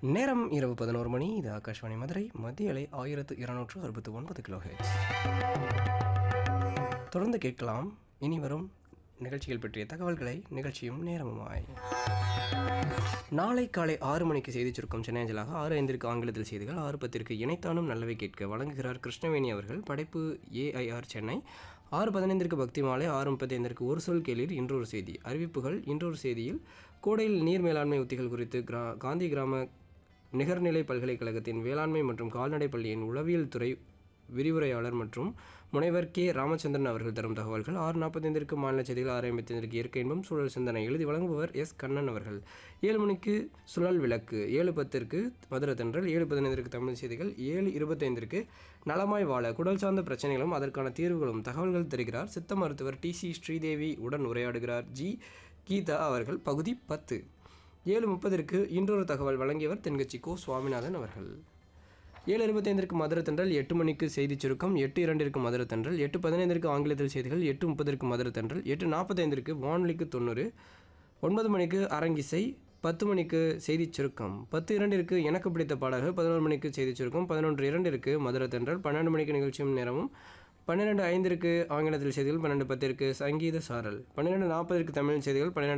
நேரம் இரவு பதினோரு மணி இது ஆகாஷ்வாணி மதுரை மத்திய அலை ஆயிரத்து இருநூற்று அறுபத்தி ஒன்பது கிலோ தொடர்ந்து கேட்கலாம் இனி வரும் நிகழ்ச்சிகள் பற்றிய தகவல்களை நிகழ்ச்சியும் நேரமுமாய் நாளை காலை ஆறு மணிக்கு செய்தி சுருக்கம் சென்னை அஞ்சலாக ஆறு ஐந்திற்கு ஆங்கிலத்தில் செய்திகள் ஆறு பத்திற்கு இணைத்தானும் நல்லவை கேட்க வழங்குகிறார் கிருஷ்ணவேணி அவர்கள் படைப்பு ஏஐஆர் சென்னை ஆறு பதினைந்திற்கு பக்தி மாலை ஆறு முப்பத்தி ஐந்திற்கு ஒரு சொல் கேளீர் இன்றொரு செய்தி அறிவிப்புகள் இன்றொரு செய்தியில் கோடையில் நீர் மேலாண்மை உத்திகள் குறித்து கிரா காந்தி கிராம நிகர்நிலை பல்கலைக்கழகத்தின் வேளாண்மை மற்றும் கால்நடை பள்ளியின் உளவியல் துறை விரிவுரையாளர் மற்றும் முனைவர் கே ராமச்சந்திரன் அவர்கள் தரும் தகவல்கள் ஆறு நாற்பத்தைந்திற்கு மாநில செய்திகள் ஆறு ஐம்பத்தைந்திற்கு இயற்கை இன்பம் சூழல் சிந்தனை எழுதி வழங்குபவர் எஸ் கண்ணன் அவர்கள் ஏழு மணிக்கு சுழல் விளக்கு ஏழு பத்திற்கு மதுரை தென்றல் ஏழு பதினைந்திற்கு தமிழ் செய்திகள் ஏழு இருபத்தைந்திற்கு நலமாய் வாழ குடல் சார்ந்த பிரச்சனைகளும் அதற்கான தீர்வுகளும் தகவல்கள் தருகிறார் சித்த மருத்துவர் டி சி ஸ்ரீதேவி உடன் உரையாடுகிறார் ஜி கீதா அவர்கள் பகுதி பத்து ஏழு முப்பதற்கு இன்றொரு தகவல் வழங்கியவர் தென்கட்சி கோ சுவாமிநாதன் அவர்கள் ஏழு இருபத்தைந்திற்கு மதுரை தென்றல் எட்டு மணிக்கு செய்திச் சுருக்கம் எட்டு இரண்டிற்கு மதுரை தென்றல் எட்டு பதினைந்திற்கு ஆங்கிலத்தில் செய்திகள் எட்டு முப்பதற்கு மதுரை தென்றல் எட்டு நாற்பத்தைந்திற்கு வானொலிக்கு தொண்ணூறு ஒன்பது மணிக்கு அரங்கிசை பத்து மணிக்கு செய்திச் சுருக்கம் பத்து இரண்டிற்கு எனக்கு பிடித்த பாடல்கள் பதினோரு மணிக்கு செய்திச் சுருக்கம் பதினொன்று இரண்டிற்கு மதுரை தென்றல் பன்னெண்டு மணிக்கு நிகழ்ச்சியும் நேரமும் பன்னிரெண்டு ஐந்திற்கு ஆங்கிலத்தில் செய்திகள் பன்னெண்டு பத்திற்கு சங்கீத சாரல் பன்னிரெண்டு நாற்பதற்கு தமிழ் செய்திகள் பன்னிரெண்டு